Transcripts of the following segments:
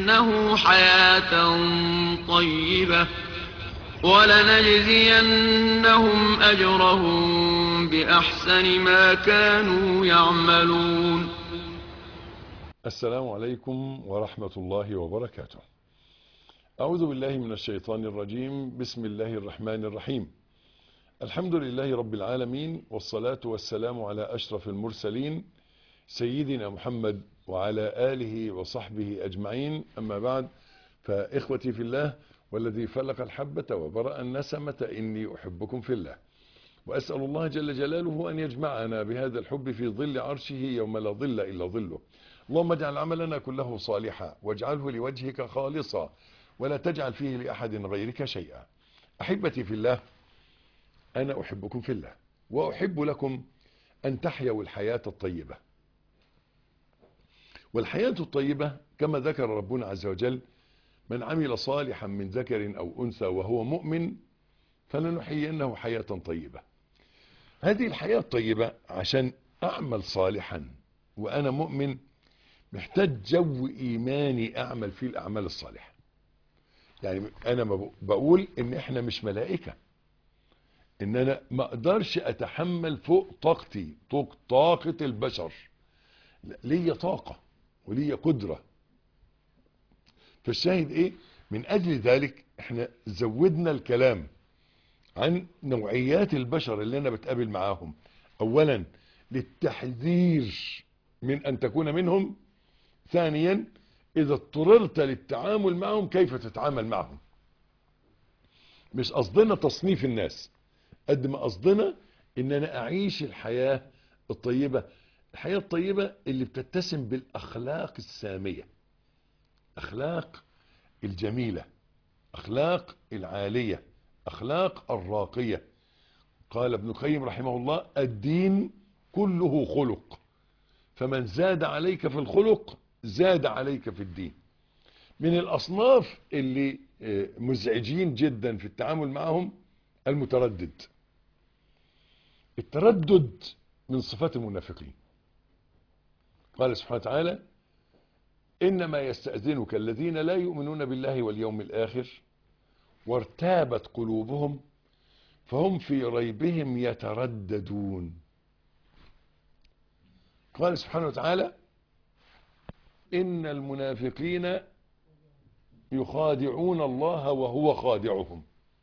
لنحيينه حياة طيبة ولنجزينهم أجرهم بأحسن ما كانوا يعملون السلام عليكم ورحمة الله وبركاته أعوذ بالله من الشيطان الرجيم بسم الله الرحمن الرحيم الحمد لله رب العالمين والصلاة والسلام على أشرف المرسلين سيدنا محمد وعلى آله وصحبه أجمعين أما بعد فإخوتي في الله والذي فلق الحبة وبرأ النسمة إني أحبكم في الله وأسأل الله جل جلاله أن يجمعنا بهذا الحب في ظل عرشه يوم لا ظل إلا ظله اللهم اجعل عملنا كله صالحا واجعله لوجهك خالصا ولا تجعل فيه لأحد غيرك شيئا أحبتي في الله أنا أحبكم في الله وأحب لكم أن تحيوا الحياة الطيبة والحياة الطيبة كما ذكر ربنا عز وجل من عمل صالحا من ذكر أو أنثى وهو مؤمن فلنحيينه حياة طيبة هذه الحياة الطيبة عشان أعمل صالحا وأنا مؤمن محتاج جو إيماني أعمل فيه الأعمال الصالحة يعني أنا بقول إن إحنا مش ملائكة إن أنا ما أقدرش أتحمل فوق طاقتي فوق طاقة البشر ليا طاقة وليا قدرة فالشاهد إيه من أجل ذلك إحنا زودنا الكلام عن نوعيات البشر اللي أنا بتقابل معاهم أولا للتحذير من أن تكون منهم ثانيا إذا اضطررت للتعامل معهم كيف تتعامل معهم مش قصدنا تصنيف الناس قد ما قصدنا ان انا اعيش الحياة الطيبة الحياة الطيبة اللي بتتسم بالاخلاق السامية اخلاق الجميلة اخلاق العالية اخلاق الراقية قال ابن القيم رحمه الله الدين كله خلق فمن زاد عليك في الخلق زاد عليك في الدين من الاصناف اللي مزعجين جدا في التعامل معهم المتردد التردد من صفات المنافقين قال سبحانه وتعالى إنما يستأذنك الذين لا يؤمنون بالله واليوم الآخر وارتابت قلوبهم فهم في ريبهم يترددون قال سبحانه وتعالى إن المنافقين يخادعون الله وهو خادعهم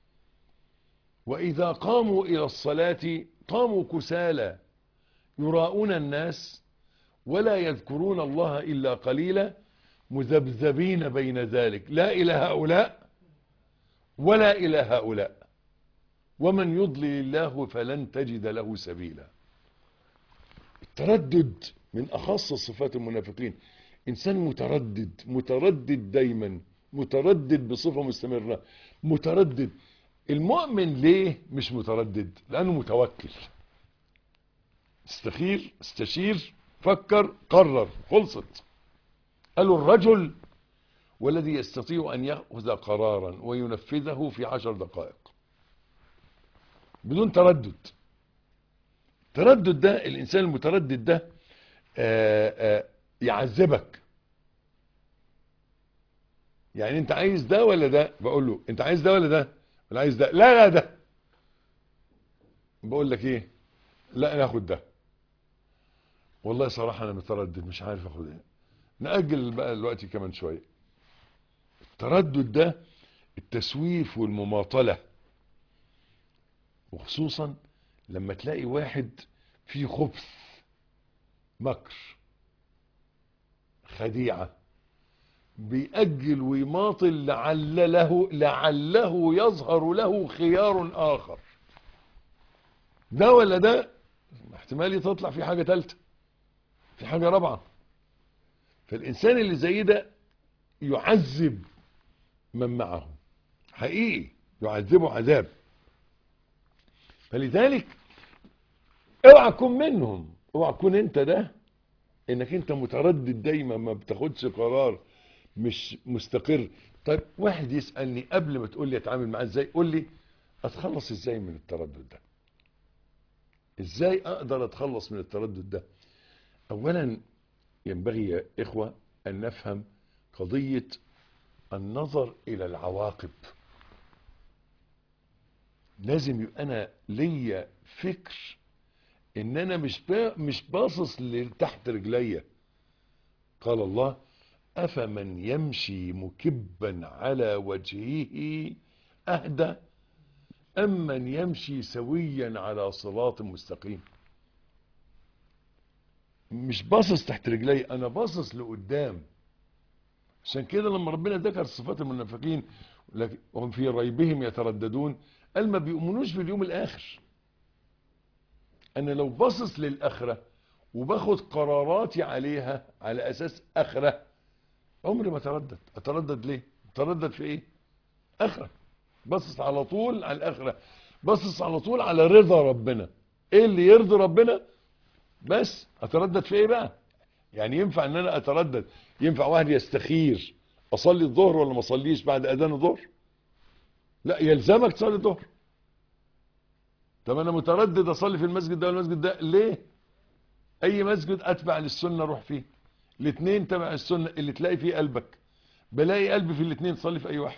وإذا قاموا إلى الصلاة قاموا كسالى يراؤون الناس ولا يذكرون الله إلا قليلا مذبذبين بين ذلك لا إلى هؤلاء ولا إلى هؤلاء ومن يضلل الله فلن تجد له سبيلا التردد من أخص صفات المنافقين إنسان متردد متردد دايما متردد بصفة مستمرة متردد المؤمن ليه مش متردد لأنه متوكل استخير استشير فكر قرر خلصت قالوا الرجل والذي يستطيع أن يأخذ قرارا وينفذه في عشر دقائق بدون تردد التردد ده الإنسان المتردد ده آآ آآ يعذبك يعني انت عايز ده ولا ده بقول له انت عايز ده ولا ده ولا عايز ده لا لا ده بقول لك ايه لا ناخد ده والله صراحة انا متردد مش عارف اخد ايه نأجل بقى دلوقتي كمان شوية التردد ده التسويف والمماطلة وخصوصا لما تلاقي واحد فيه خبث مكر خديعة بيأجل ويماطل لعل له لعله يظهر له خيار آخر ده ولا ده احتمال تطلع في حاجة ثالثه في حاجة رابعة فالإنسان اللي زي ده يعذب من معه حقيقي يعذبه عذاب فلذلك اوعى تكون منهم اوعى تكون انت ده انك انت متردد دايما ما بتاخدش قرار مش مستقر طيب واحد يسألني قبل ما تقول لي اتعامل معاه ازاي قول لي اتخلص ازاي من التردد ده ازاي اقدر اتخلص من التردد ده اولا ينبغي يا اخوة ان نفهم قضية النظر الى العواقب لازم يبقى انا ليا فكر ان انا مش با مش باصص لتحت رجليا قال الله افمن يمشي مكبا على وجهه اهدى ام من يمشي سويا على صراط مستقيم مش باصص تحت رجلي انا باصص لقدام عشان كده لما ربنا ذكر صفات المنافقين لكن هم في ريبهم يترددون قال ما بيؤمنوش باليوم الاخر انا لو باصص للاخره وباخد قراراتي عليها على اساس اخره عمري ما اتردد اتردد ليه اتردد في ايه اخره باصص على طول على الاخره باصص على طول على رضا ربنا ايه اللي يرضي ربنا بس اتردد في ايه بقى يعني ينفع ان انا اتردد ينفع واحد يستخير اصلي الظهر ولا ما اصليش بعد اذان الظهر لا يلزمك تصلي الظهر طب انا متردد اصلي في المسجد ده ولا المسجد ده ليه اي مسجد اتبع للسنه اروح فيه الاثنين تبع السنه اللي تلاقي فيه قلبك بلاقي قلبي في الاثنين صلي في اي واحد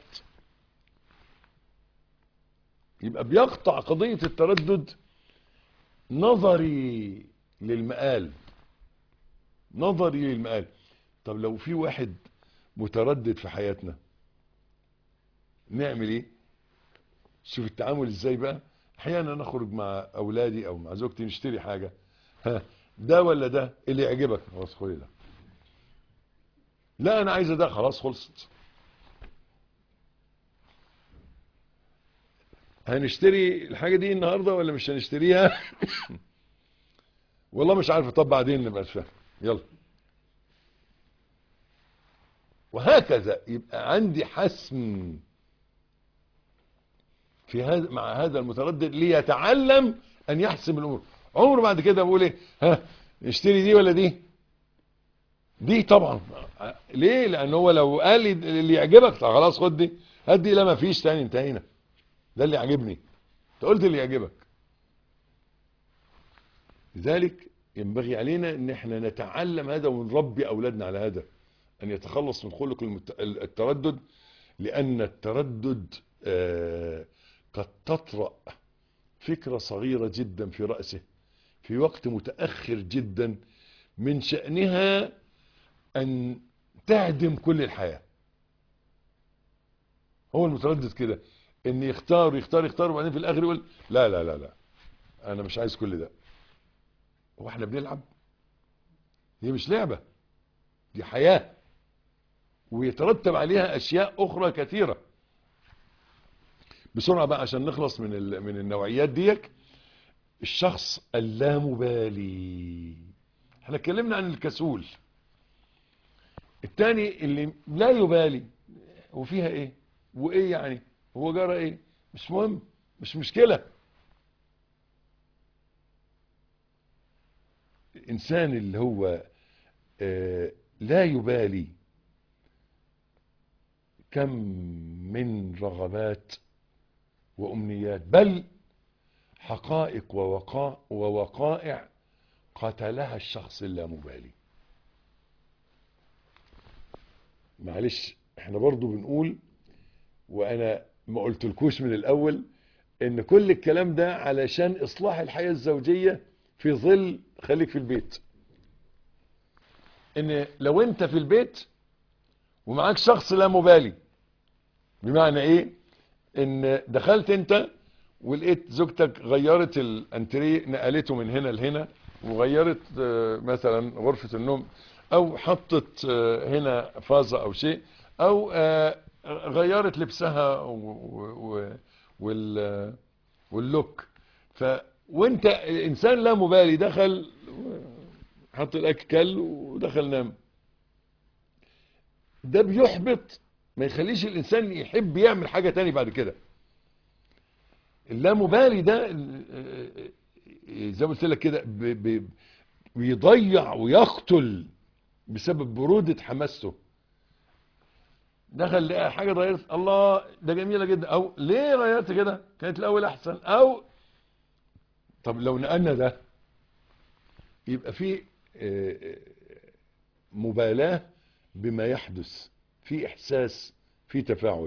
يبقى بيقطع قضيه التردد نظري للمقال نظري للمقال طب لو في واحد متردد في حياتنا نعمل ايه شوف التعامل ازاي بقى احيانا نخرج مع اولادي او مع زوجتي نشتري حاجه ها ده ولا ده اللي يعجبك خلاص خدي ده لا انا عايزه ده خلاص خلصت هنشتري الحاجه دي النهارده ولا مش هنشتريها والله مش عارف طب بعدين نبقى نفهم يلا وهكذا يبقى عندي حسم في هذا مع هذا المتردد ليتعلم ان يحسم الامور عمره بعد كده بقول ايه ها نشتري دي ولا دي دي طبعا ليه لان هو لو قال لي اللي يعجبك طب خلاص خد دي هات دي لا ما فيش تاني انتهينا ده اللي عجبني انت قلت اللي يعجبك لذلك ينبغي علينا ان احنا نتعلم هذا ونربي اولادنا على هذا ان يتخلص من خلق المت... التردد لان التردد آه قد تطرأ فكرة صغيرة جدا في رأسه في وقت متأخر جدا من شأنها أن تعدم كل الحياة هو المتردد كده ان يختار يختار يختار وبعدين في الاخر يقول لا لا لا لا انا مش عايز كل ده هو احنا بنلعب هي مش لعبة دي حياة ويترتب عليها اشياء اخرى كثيرة بسرعة بقى عشان نخلص من ال... من النوعيات ديك الشخص اللامبالي احنا اتكلمنا عن الكسول التاني اللي لا يبالي وفيها ايه وايه يعني هو جرى ايه مش مهم مش مشكلة الانسان اللي هو آه لا يبالي كم من رغبات وامنيات بل حقائق ووقائع, ووقائع قتلها الشخص اللامبالي معلش احنا برضو بنقول وانا ما قلتلكوش من الاول ان كل الكلام ده علشان اصلاح الحياة الزوجية في ظل خليك في البيت ان لو انت في البيت ومعاك شخص لا مبالي بمعنى ايه ان دخلت انت ولقيت زوجتك غيرت الانتريه نقلته من هنا لهنا وغيرت مثلا غرفة النوم او حطت هنا فازة او شيء او غيرت لبسها واللوك ف وانت انسان لا مبالي دخل حط الاكل كل ودخل نام ده بيحبط ما يخليش الانسان يحب يعمل حاجة تاني بعد كده اللامبالي ده زي ما قلت لك كده بيضيع ويقتل بسبب برودة حماسته دخل لقى حاجة غيرت الله ده جميلة جدا او ليه غيرت كده كانت الاول احسن او طب لو نقلنا ده يبقى في مبالاة بما يحدث في احساس في تفاعل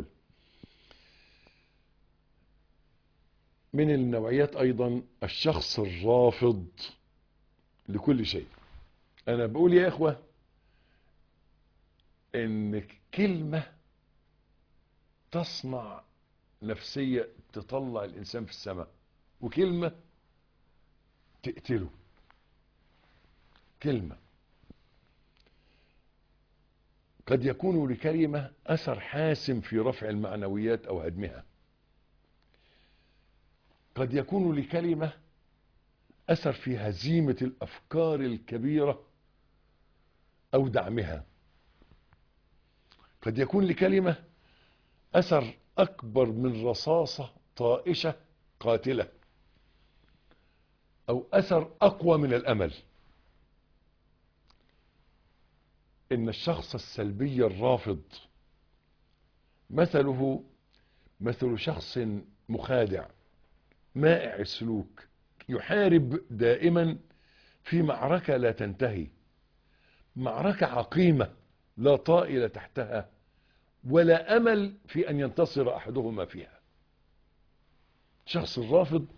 من النوعيات ايضا الشخص الرافض لكل شيء انا بقول يا اخوة ان كلمة تصنع نفسية تطلع الانسان في السماء وكلمة تقتله كلمة قد يكون لكلمة أثر حاسم في رفع المعنويات أو هدمها قد يكون لكلمة أثر في هزيمة الأفكار الكبيرة أو دعمها قد يكون لكلمة أثر أكبر من رصاصة طائشة قاتلة أو أثر أقوى من الأمل إن الشخص السلبي الرافض مثله مثل شخص مخادع مائع السلوك يحارب دائما في معركة لا تنتهي معركة عقيمة لا طائل تحتها ولا أمل في أن ينتصر أحدهما فيها شخص الرافض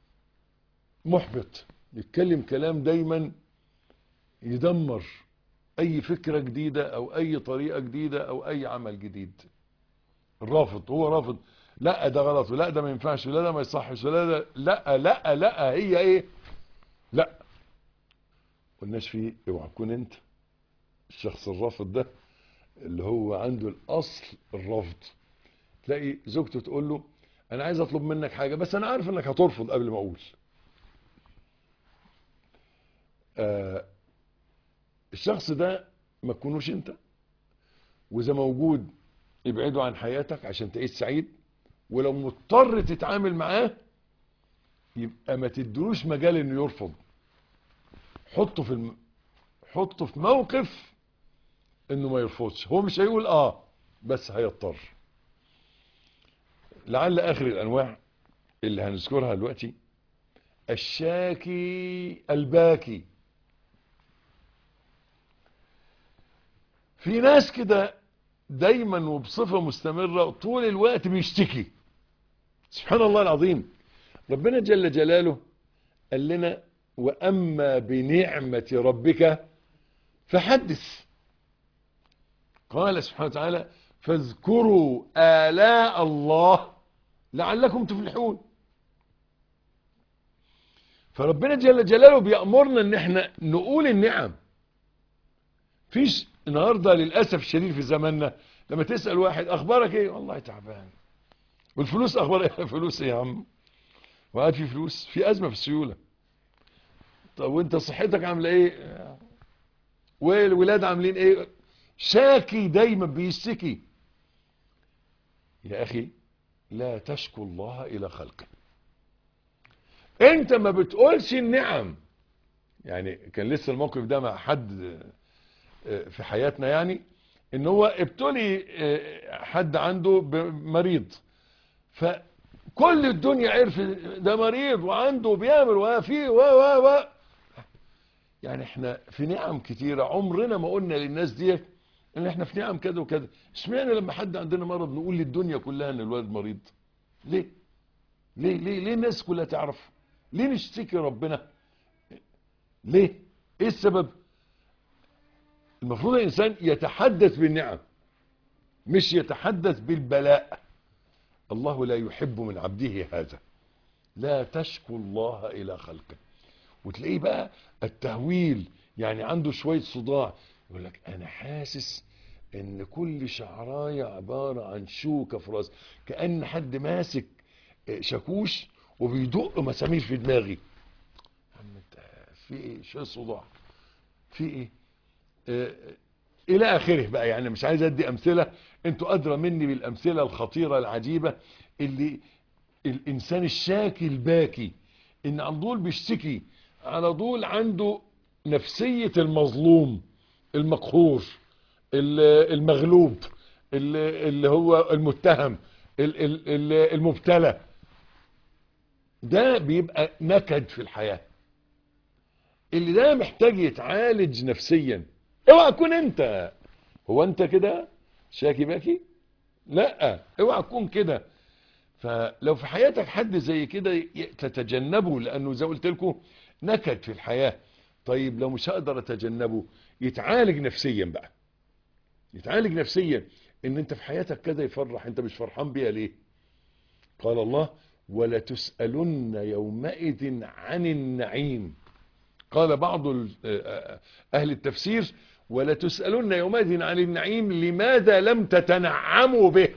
محبط يتكلم كلام دايما يدمر اي فكرة جديدة او اي طريقة جديدة او اي عمل جديد الرافض هو رافض لا ده غلط ولا ده ما ينفعش ولا ده ما يصحش ولا ده لا لا لا هي ايه لا قلناش فيه اوعى تكون انت الشخص الرافض ده اللي هو عنده الاصل الرفض تلاقي زوجته تقول له انا عايز اطلب منك حاجة بس انا عارف انك هترفض قبل ما اقول آه الشخص ده ما تكونوش انت واذا موجود ابعده عن حياتك عشان تعيش سعيد ولو مضطر تتعامل معاه يبقى ما تدلوش مجال انه يرفض حطه في الم... حطه في موقف انه ما يرفضش هو مش هيقول اه بس هيضطر لعل اخر الانواع اللي هنذكرها دلوقتي الشاكي الباكي في ناس كده دايما وبصفة مستمرة طول الوقت بيشتكي سبحان الله العظيم ربنا جل جلاله قال لنا وأما بنعمة ربك فحدث قال سبحانه وتعالى فاذكروا آلاء الله لعلكم تفلحون فربنا جل جلاله بيأمرنا ان احنا نقول النعم فيش النهاردة للأسف الشديد في زماننا لما تسأل واحد أخبارك إيه والله تعبان والفلوس أخبار إيه فلوس إيه يا عم وقاعد في فلوس في أزمة في السيولة طب وانت صحتك عاملة إيه والولاد عاملين إيه شاكي دايما بيشتكي يا أخي لا تشكو الله إلى خلقه انت ما بتقولش النعم يعني كان لسه الموقف ده مع حد في حياتنا يعني ان هو ابتلي حد عنده مريض فكل الدنيا عرف ده مريض وعنده بيعمل وفي و و و يعني احنا في نعم كتيرة عمرنا ما قلنا للناس دي ان احنا في نعم كده وكده اشمعنى لما حد عندنا مرض نقول للدنيا كلها ان الولد مريض ليه ليه ليه ليه الناس كلها تعرف ليه نشتكي ربنا ليه ايه السبب المفروض الإنسان يتحدث بالنعم مش يتحدث بالبلاء الله لا يحب من عبده هذا لا تشكو الله إلى خلقه وتلاقيه بقى التهويل يعني عنده شوية صداع يقول لك أنا حاسس إن كل شعراية عبارة عن شوكة في راسي كأن حد ماسك شاكوش وبيدق مسامير في دماغي عم انت في ايه شوية صداع في ايه الى اخره بقى يعني مش عايز ادي امثلة انتوا ادرى مني بالامثلة الخطيرة العجيبة اللي الانسان الشاكي الباكي ان على طول بيشتكي على طول عنده نفسية المظلوم المقهور المغلوب اللي هو المتهم المبتلى ده بيبقى نكد في الحياة اللي ده محتاج يتعالج نفسيا اوعى تكون انت هو انت كده شاكي باكي لا اوعى تكون كده فلو في حياتك حد زي كده ي- تتجنبه لانه زي ما قلت لكم نكد في الحياة طيب لو مش هقدر اتجنبه يتعالج نفسيا بقى يتعالج نفسيا ان انت في حياتك كده يفرح انت مش فرحان بيها ليه قال الله ولا تسألن يومئذ عن النعيم قال بعض ال- آه، اهل التفسير ولا تسألن يومئذ عن النعيم لماذا لم تتنعموا به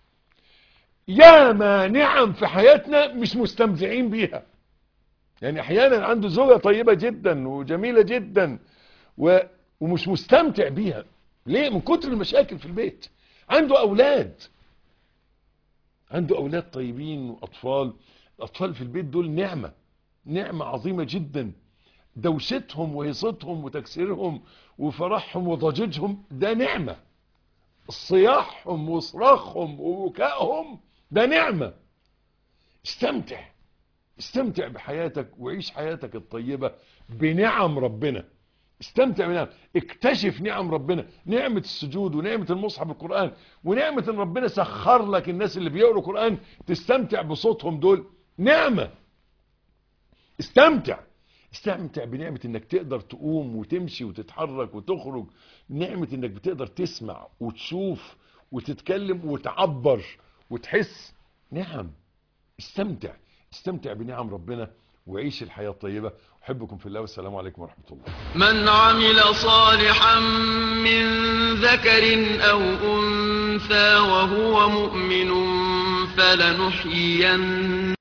يا ما نعم في حياتنا مش مستمتعين بيها يعني احيانا عنده زوجة طيبة جدا وجميلة جدا و... ومش مستمتع بيها ليه من كتر المشاكل في البيت عنده اولاد عنده اولاد طيبين واطفال الاطفال في البيت دول نعمة نعمة عظيمة جدا دوشتهم وهيصتهم وتكسيرهم وفرحهم وضجيجهم ده نعمة صياحهم وصراخهم وبكائهم ده نعمة استمتع استمتع بحياتك وعيش حياتك الطيبة بنعم ربنا استمتع بنعم اكتشف نعم ربنا نعمة السجود ونعمة المصحف القرآن ونعمة ان ربنا سخر لك الناس اللي بيقروا قرآن تستمتع بصوتهم دول نعمة استمتع استمتع بنعمة انك تقدر تقوم وتمشي وتتحرك وتخرج نعمة انك بتقدر تسمع وتشوف وتتكلم وتعبر وتحس نعم استمتع استمتع بنعم ربنا وعيش الحياة الطيبة أحبكم في الله والسلام عليكم ورحمة الله من عمل صالحا من ذكر أو أنثى وهو مؤمن فلنحيين